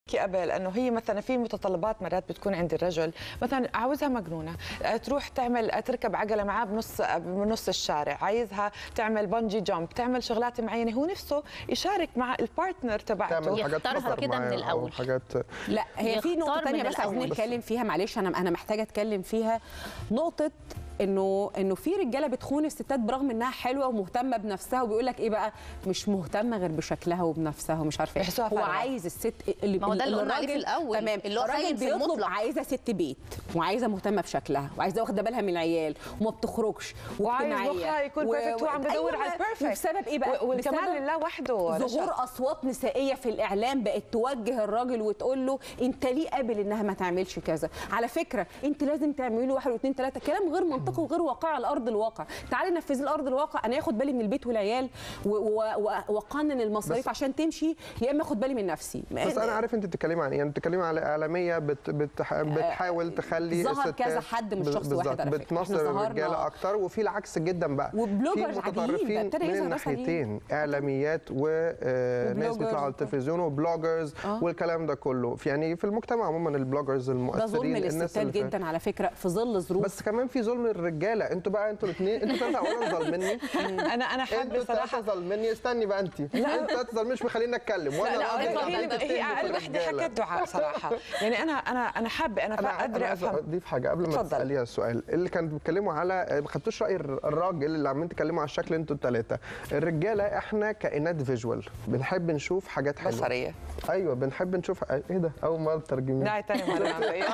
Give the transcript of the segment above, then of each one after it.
قبل انه هي مثلا في متطلبات مرات بتكون عند الرجل مثلا عاوزها مجنونه آه، تروح تعمل آه، تركب عجله معاه بنص آه، بنص الشارع عايزها تعمل بنجي جامب تعمل شغلات معينه هو نفسه يشارك مع البارتنر تبعته تعمل حاجات يختارها خطر كده من معاه أو الأول. حاجات لا هي في يختار نقطه من تانية بس عايزين الأول. نتكلم فيها معلش انا انا محتاجه اتكلم فيها نقطه انه انه في رجاله بتخون الستات برغم انها حلوه ومهتمه بنفسها وبيقول لك ايه بقى مش مهتمه غير بشكلها وبنفسها ومش عارفه ايه بيحسوها هو فارغة. عايز الست اللي ما هو ده اللي قلنا عليه الراجل- في الأول، تمام اللي هو الراجل خاين في بيطلب المطلق. عايزه ست بيت وعايزه مهتمه بشكلها وعايزه واخده بالها من العيال وما بتخرجش وعايز واجتماعيه مخها يكون و- بيرفكت وعم بدور أيوة، على البيرفكت بسبب ايه بقى؟ والكمال بسبب لله وحده ظهور رشا. اصوات نسائيه في الاعلام بقت توجه الراجل وتقول له انت ليه قابل انها ما تعملش كذا على فكره انت لازم تعملي له واحد واثنين ثلاثه كلام غير منطقي وغير واقعي على ارض الواقع تعالي نفذي الارض الواقع انا اخد بالي من البيت والعيال و- و- و- واقنن المصاريف بس- عشان تمشي يا اما اخد بالي من نفسي بس انا عارف انت بتتكلمي عن ايه يعني بتتكلمي على اعلاميه بت بتح بتحاول تخلي ظهر الستات كذا حد مش بز- شخص بالظبط، واحد على فكرة. بتنصر إحنا ظهرنا- الرجاله اكتر وفي العكس جدا بقى وبلوجرز في عاديين، متطرفين ده ابتدى من يظهر ناس الناحيتين اعلاميات وناس وبلوجرز بيطلعوا على وبتاع. التلفزيون وبلوجرز آه. والكلام ده كله في يعني في المجتمع عموما البلوجرز ده ظلم المؤثرين الناس للستات اللي فاهم. جدا على فكره في ظل ظروف بس كمان في ظلم الرجاله انتوا بقى انتوا الاثنين انتوا ثلاثه اولا ظالميني انا انا حابه انتوا صراحه ثلاثه ظالميني استني بقى انت انت ثلاثه ظالمين مش مخليني اتكلم وانا لا لا راجل هي قاعد هي اقل وحده الرجالة. حكت دعاء صراحه يعني انا انا انا حابه انا, انا قادره انا عايز افهم اضيف حاجه قبل ما اتفضل. تساليها السؤال اللي كانوا بيتكلموا على ما خدتوش راي الر- الراجل اللي عمالين تتكلموا على الشكل انتوا الثلاثه الرجاله احنا كائنات فيجوال بنحب نشوف حاجات حلوه بصريه ايوه بنحب نشوف ايه ده اول مره ترجمي داعي تاني مره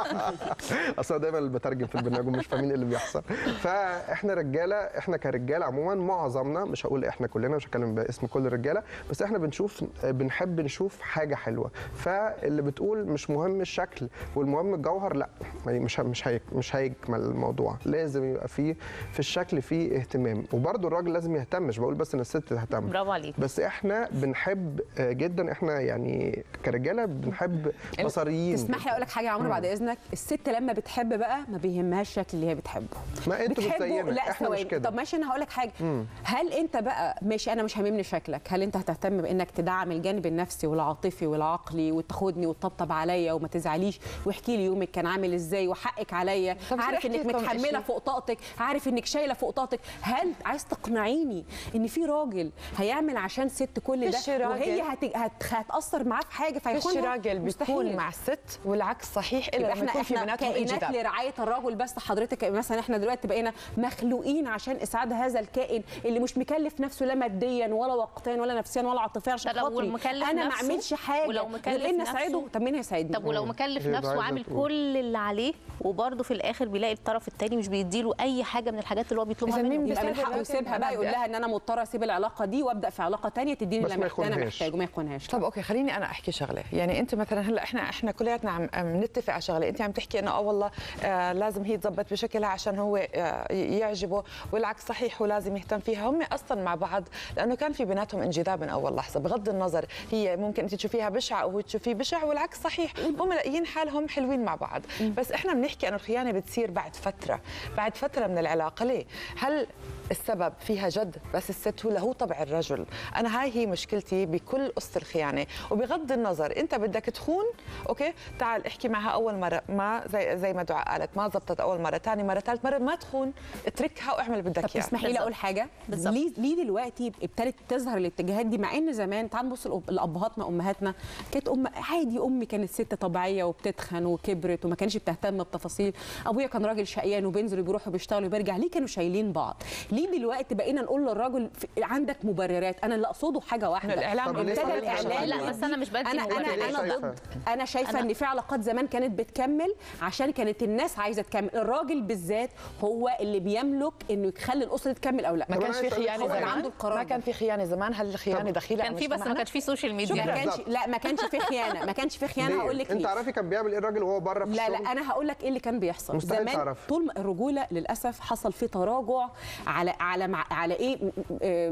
اصل أنا دايما اللي بترجم في البرنامج ومش فاهمين ايه اللي بيحصل فاحنا رجاله احنا كرجاله عموما معظمنا مش هقول احنا كلنا مش هتكلم باسم كل الرجاله بس احنا بنشوف بنحب نشوف حاجه حلوه فاللي بتقول مش مهم الشكل والمهم الجوهر لا يعني مش مش هيك مش هيكمل الموضوع لازم يبقى فيه في الشكل فيه اهتمام وبرده الراجل لازم يهتم مش بقول بس ان الست تهتم برافو عليك بس احنا بنحب آه، جدا احنا يعني كرجاله بنحب بصريين تسمح لي اقول لك حاجه يا عمرو بعد اذنك الست لما بتحب بقى ما بيهمهاش الشكل اللي هي بتحبه ما انتوا بتحبه بتزينا لا احنا مش ثواني كده طب ماشي انا هقول لك حاجه هل انت بقى ماشي انا مش هاممني شكلك هل انت هتهتم بانك تدعم الجانب النفسي والعاطفي والعقلي وتاخدني وتطبطب عليا وما تزعليش واحكي لي يومك كان عامل ازاي وحقك عليا طب عارف احكي انك لكم متحمله إشي. فوق طاقتك عارف انك شايله فوق طاقتك هل عايز تقنعيني ان في راجل هيعمل عشان ست كل ده فيش راجل. وهي هت... هت... هتاثر معاه في حاجه فيش فيخونها راجل بيكون مستحيل. مع الست والعكس صحيح الا يبقى لما احنا يكون في احنا بيناتهم كائنات انجذاب لرعايه الرجل بس حضرتك مثلا احنا دلوقتي بقينا مخلوقين عشان اسعاد هذا الكائن اللي مش مكلف نفسه لا ماديا ولا وقتيا ولا نفسيا ولا عاطفيا عشان ده لو خاطري مكلف انا ما نفسه اعملش حاجه ولو غير مكلف ان نفسه. اساعده طب مين هيساعدني طب ولو مكلف هي نفسه عايزة وعامل تقول. كل اللي عليه وبرضه في الاخر بيلاقي الطرف الثاني مش بيديله اي حاجه من الحاجات اللي هو بيطلبها إذا مين منه يبقى من بيستهبل حقه لكن يسيبها أنا بقى يقول بدي لها ان انا مضطره اسيب العلاقه دي وابدا في علاقه ثانيه تديني بس اللي ما محت- انا يخونهاش. محتاجه ما يخونهاش طب اوكي خليني انا احكي شغله يعني انت مثلا هلا احنا احنا كلياتنا عم عم نتفق على شغله انت عم تحكي انه اه والله آه لازم هي تظبط بشكلها عشان هو آه يعجبه والعكس صحيح هو لازم يهتم فيها هم اصلا مع بعض لانه كان في بيناتهم انجذاب من اول لحظه بغض النظر هي ممكن انت تشوفيها بشعه او هو تشوفيه بشع والعكس صحيح هم لاقيين حالهم حلوين مع بعض بس احنا بنحكي انه الخيانه بتصير بعد فتره بعد فتره من العلاقه ليه هل السبب فيها جد بس الست ولا هو طبع الرجل انا هاي هي مشكلتي بكل قصه الخيانه وبغض النظر انت بدك تخون اوكي تعال احكي معها اول مره ما زي زي ما دعاء قالت ما زبطت اول مره ثاني مره ثالث مره ما تخون اتركها واعمل اللي طب بدك اياه تسمحي لي اقول حاجه بالظبط. ليه ليه دلوقتي ابتدت تظهر الاتجاهات دي مع ان زمان تعال نبص الأب- لابهاتنا امهاتنا كانت ام عادي امي كانت ست طبيعيه وبتتخن وكبرت وما كانش بتهتم بتفاصيل ابويا كان راجل شقيان وبينزل بيروح وبيشتغل وبيرجع ليه كانوا شايلين بعض ليه دلوقتي بقينا نقول للراجل في- عندك مبررات انا اللي اقصده حاجه واحده إنه الإعلام طب ليه ابتدى صحيح الاعلام لا بس انا مش بدي انا انا مبررات. انا شايفة؟ ضد انا شايفه أنا- ان في علاقات زمان كانت بتكمل عشان كانت الناس عايزه تكمل الراجل بالذات هو اللي بيملك انه يخلي الاسره دي تكمل او لا ما طب كانش أنا في عايز خيانه هو اللي زمان عنده القرار ما ده. كان في خيانه زمان هل الخيانه طب دخيله كان في بس ما كانش في سوشيال ما ميديا كانش بالظبط. لا ما كانش في خيانه ما كانش في خيانه ليه؟ هقول لك انت ليه عارفه كان بيعمل ايه الراجل وهو بره في لا الشغل لا انا هقول لك ايه اللي كان بيحصل مستحيل زمان تعرف. طول ما الرجوله للاسف حصل فيه تراجع على على مع على ايه م- م- آه،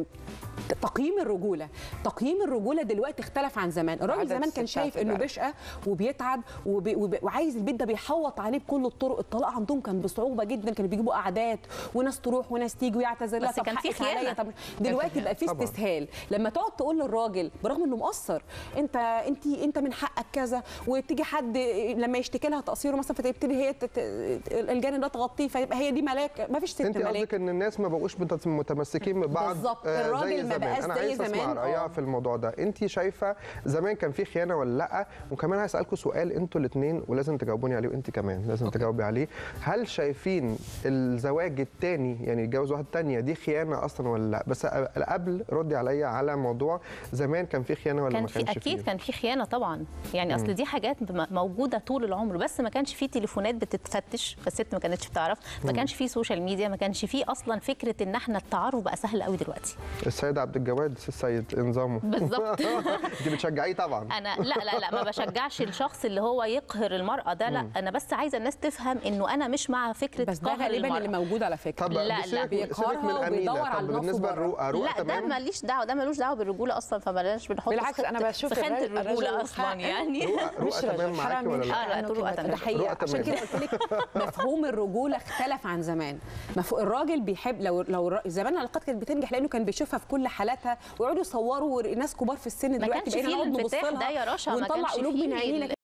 تقييم الرجوله تقييم الرجوله دلوقتي اختلف عن زمان الراجل عدد زمان كان الستات شايف انه فعلا. بشقه وبيتعب وبي وبي وعايز البيت ده بيحوط عليه بكل الطرق الطلاق عندهم كان بصعوبه جدا كانوا بيجيبوا قعدات وناس تروح وناس تيجي ويعتذر لها بس طب كان في حقك عليا خيانة. طب دلوقتي بقى في طبعاً. استسهال لما تقعد تقول للراجل برغم انه مقصر انت انت انت من حقك كذا وتيجي حد لما يشتكي لها تقصيره مثلا فتبتدي هي تت- الجانب ده تغطيه فيبقى هي دي ملاك ما فيش ست انت ملاك قصدك ان الناس ما بقوش مت- متمسكين ببعض بالظبط. آه، الراجل زي ما زمان بقاش انا زي عايز اسمع زمان. رايها آه. في الموضوع ده انت شايفه زمان كان في خيانه ولا لا وكمان هسالكم سؤال انتوا الاثنين ولازم تجاوبوني عليه وانت كمان لازم تجاوبي عليه هل شايفين الزواج الثاني يعني يتجوز واحده ثانيه دي خيانه اصلا ولا لا بس قبل ردي عليا على موضوع زمان كان في خيانه ولا كان ما في كانش اكيد فيه؟ كان في خيانه طبعا يعني اصل دي حاجات م- موجوده طول العمر بس ما كانش في تليفونات بتتفتش فالست ما كانتش بتعرف ما كانش في سوشيال ميديا ما كانش في اصلا فكره ان احنا التعارف بقى سهل قوي دلوقتي السيد عبد الجواد السيد نظامه بالظبط. انت بتشجعيه طبعا انا لا لا لا ما بشجعش الشخص اللي هو يقهر المراه ده لا انا بس عايزه الناس تفهم انه انا مش مع فكره بس ده قهر غالبا المرأة. اللي موجود على فكره طب لا، لا، سيبك من- بيقهرها سيبك من وبيدور امينه على طب النص بالنسبه بره. لرؤى رؤى لا ده تمام ماليش دعوه ده ملوش دعوه بالرجوله اصلا فبلاش بنحط بالعكس في خط- انا بشوف في خانه الرجل- الرجوله الرجل اصلا خائن. يعني رؤى رؤى مش رجل، تمام معاكي حرام ولا لا؟ آه، لا، إنه رؤى كلمة تمام. ده حقيقه رؤى عشان تمام. كده قلت لك مفهوم الرجوله اختلف عن زمان مفهوم الراجل بيحب لو لو الر- زمان العلاقات كانت بتنجح لانه كان بيشوفها في كل حالاتها ويقعدوا يصوروا ناس كبار في السن دلوقتي كانش بقينا فيه نقعد نبص الانفتاح لها ده يا رشا، ما ونطلع كانش قلوب فيه من عينينا ال-